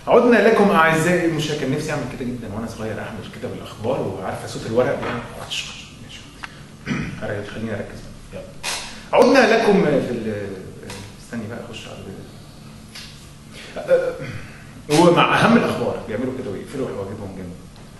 عدنا لكم اعزائي المشاهدين كان نفسي اعمل كده جدا وانا صغير احمل كده بالاخبار وعارفه صوت الورق يعني خش خش ماشي أركز، خليني اركز بقى. يلا عدنا لكم في ال استني بقى اخش على ال- ومع اهم الاخبار بيعملوا كده ويقفلوا حواجبهم جامد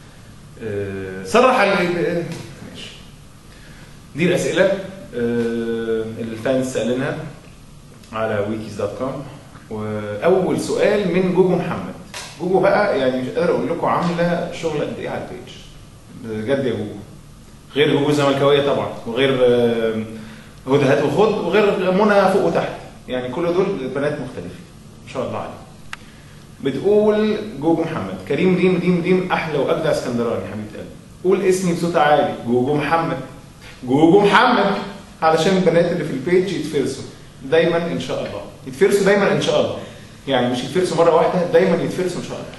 آه، صرح ال- ماشي دي الاسئله آه، الفانز سالينها على ويكيز دوت كوم واول سؤال من جوجو محمد جوجو بقى يعني مش قادر اقول لكم عامله شغل قد ايه على البيج بجد يا جوجو غير جوجو الزملكاويه طبعا وغير آه، هدى هات وخد وغير منى فوق وتحت يعني كل دول بنات مختلفين ما شاء الله عليهم بتقول جوجو محمد كريم ريم ريم ريم احلى واجدع اسكندراني حبيبه قلبي قول اسمي بصوت عالي جوجو محمد جوجو محمد علشان البنات اللي في البيج يتفرسوا دايما ان شاء الله يتفرسوا دايما ان شاء الله يعني مش يتفرسوا مره واحده دايما يتفرسوا ان شاء الله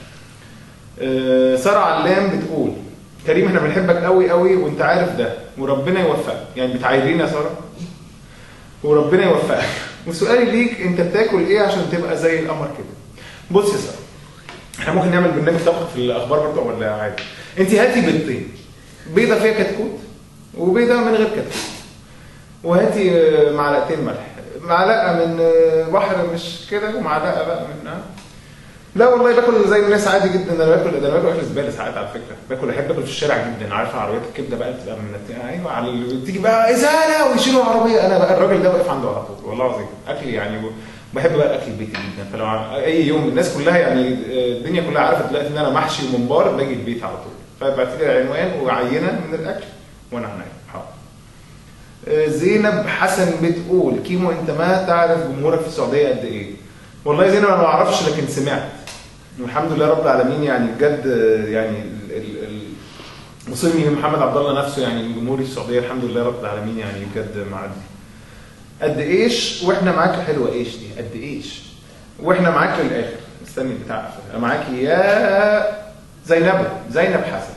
آه، ساره علام بتقول كريم احنا بنحبك قوي قوي وانت عارف ده وربنا يوفقك يعني بتعايرين يا ساره وربنا يوفقك وسؤالي ليك انت بتاكل ايه عشان تبقى زي القمر كده بص يا ساره احنا ممكن نعمل برنامج طبخ في الاخبار برضه ولا عادي انت هاتي بيضتين بيضه فيها كتكوت وبيضه من غير كتكوت وهاتي آه، معلقتين ملح معلقه من آه، بحر مش كده ومعلقه بقى من آه. لا والله باكل زي الناس عادي جدا انا باكل ده انا باكل اكل زباله ساعات على فكره باكل احب اكل في الشارع جدا عارفه عربيات الكبده بقى بتبقى من ايوه على ال- تيجي بقى ازاله ويشيلوا العربيه انا بقى الراجل ده واقف عنده على طول والله العظيم اكل يعني بحب بقى الاكل البيتي جدا فلو ع- اي يوم الناس كلها يعني آه، الدنيا كلها عارفه دلوقتي ان انا محشي وممبار باجي البيت على طول فابعت لي العنوان وعينه من الاكل وانا هناك حاضر آه، زينب حسن بتقول كيمو انت ما تعرف جمهورك في السعوديه قد ايه والله يا زينب انا ما اعرفش لكن سمعت والحمد لله رب العالمين يعني بجد آه، يعني ال- ال- ال- وصلني من محمد عبد الله نفسه يعني من جمهوري السعوديه الحمد لله رب العالمين يعني بجد معدي قد ايش واحنا معاك حلوه ايش دي قد ايش واحنا معاك للاخر استني البتاع أنا معاكي يا زينب زينب حسن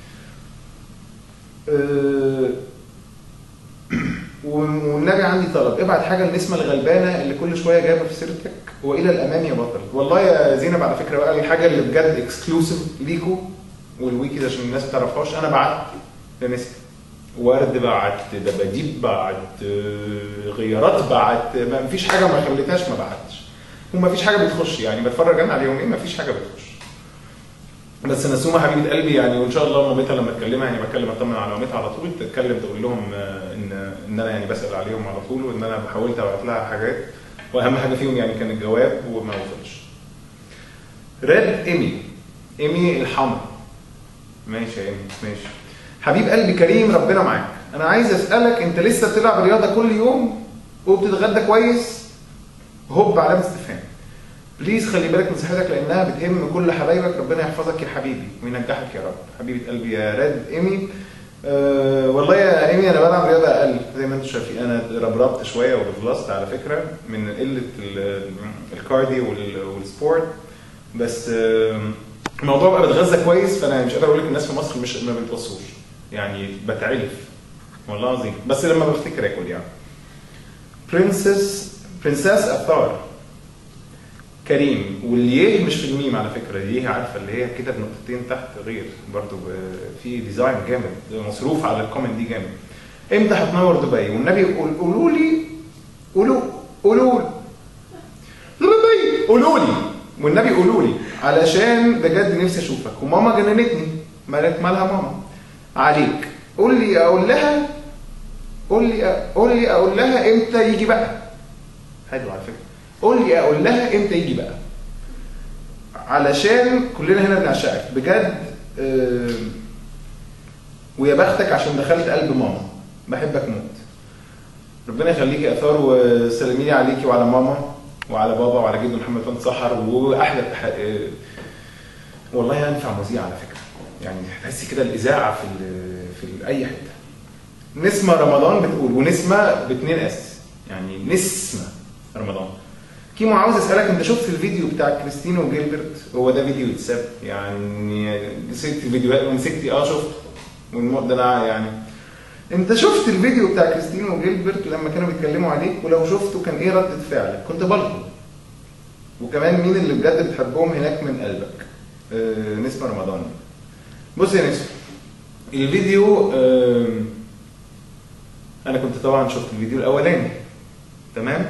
أه والنبي عندي طلب ابعت حاجه لنسمه الغلبانه اللي كل شويه جايبه في سيرتك والى الامام يا بطل والله يا زينب على فكره بقى الحاجه اللي بجد اكسكلوسيف ليكو والويكي عشان الناس ما تعرفهاش انا بعت لنسمه ورد بعت دباديب بعت آه، غيارات بعت ما فيش حاجه ما خليتهاش ما بعتش وما فيش حاجه بتخش يعني بتفرج انا عليهم ايه ما فيش حاجه بتخش بس نسومه حبيبه قلبي يعني وان شاء الله مامتها لما اتكلمها يعني بكلم اطمن على مامتها على طول تتكلم تقول لهم آه، ان ان انا يعني بسال عليهم على طول وان انا حاولت ابعت لها حاجات واهم حاجه فيهم يعني كان الجواب وما وصلش. ريد ايمي ايمي الحمر ماشي يا ايمي ماشي حبيب قلبي كريم ربنا معاك انا عايز اسالك انت لسه بتلعب رياضه كل يوم وبتتغدى كويس هوب علامه استفهام بليز خلي بالك من صحتك لانها بتهم كل حبايبك ربنا يحفظك يا حبيبي وينجحك يا رب حبيبه قلبي يا ريد ايمي أه والله يا ايمي انا بلعب رياضه اقل زي ما انتم شايفين انا ربربت شويه وبفلست على فكره من قله ال- الكارديو وال- والسبورت بس آم، الموضوع بقى بتغذى كويس فانا مش قادر اقول لك الناس في مصر مش ما بيتوصوش يعني بتعلف والله العظيم بس لما بفتكر اكل يعني برنسس برنسس اثار كريم واليه مش في الميم على فكره اليه عارفه اللي هي كده بنقطتين تحت غير برضو ب- في ديزاين جامد مصروف على الكومنت دي جامد امتى هتنور دبي والنبي قول- قولوا لي قولوا قولوا دبي قولوا لي والنبي قولوا لي علشان بجد نفسي اشوفك وماما جننتني مالك مالها ماما عليك قول لي اقول لها قول لي قول لي اقول لها امتى يجي بقى حلو على فكره قول لي اقول لها امتى يجي بقى علشان كلنا هنا بنعشقك بجد آه، ويا بختك عشان دخلت قلب ماما بحبك موت ربنا يخليكي يا اثار وسلمي لي عليكي وعلى ماما وعلى بابا وعلى جد محمد فان سحر واحلى تح- آه، والله ينفع مذيع على فكره يعني تحسي كده الاذاعه في ال- في ال- اي حته نسمه رمضان بتقول ونسمه باتنين اس يعني نسمه رمضان كيمو عاوز اسالك انت شفت الفيديو بتاع كريستينو وجيلبرت هو ده فيديو يتساب يعني مسكت الفيديوهات ومسكتي اه شفت والم- ده انا يعني انت شفت الفيديو بتاع كريستينو وجيلبرت لما كانوا بيتكلموا عليك ولو شفته كان ايه ردة فعلك كنت بلطم وكمان مين اللي بجد بتحبهم هناك من قلبك آه، نسمة رمضان بص يا نسمة الفيديو آم، انا كنت طبعا شفت الفيديو الاولاني تمام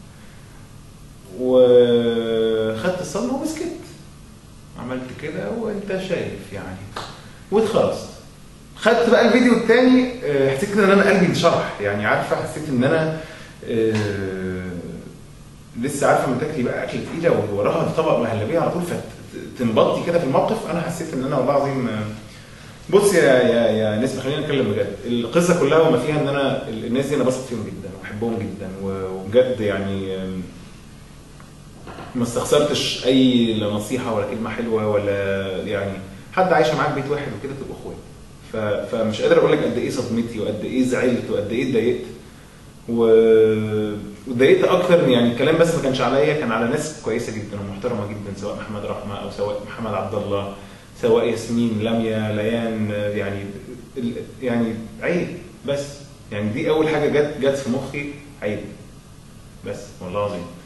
وخدت الصدمه وسكت عملت كده وانت شايف يعني واتخلصت خدت بقى الفيديو الثاني حسيت كده ان انا قلبي انشرح يعني عارفه حسيت ان انا آه، لسه عارفه من تاكلي بقى اكل تقيله ووراها طبق مهلبيه على طول فتنبطي كده في الموقف انا حسيت ان انا والله العظيم آه، بص يا يا يا نسمة خلينا نتكلم بجد القصه كلها وما فيها ان انا الناس دي انا بثق فيهم جدا وبحبهم جدا وبجد يعني آم، ما استخسرتش اي لا نصيحه ولا كلمه حلوه ولا يعني حد عايشه معاك بيت واحد وكده تبقوا اخوات ف- فمش قادر اقول لك قد ايه صدمتي وقد ايه زعلت وقد ايه اتضايقت و- واتضايقت اكتر يعني الكلام بس ما كانش عليا كان على ناس كويسه جدا ومحترمه جدا سواء محمد رحمه او سواء محمد عبد الله سواء ياسمين لميا ليان يعني ال- يعني عيب بس يعني دي اول حاجه جت جت في مخي عيب بس والله العظيم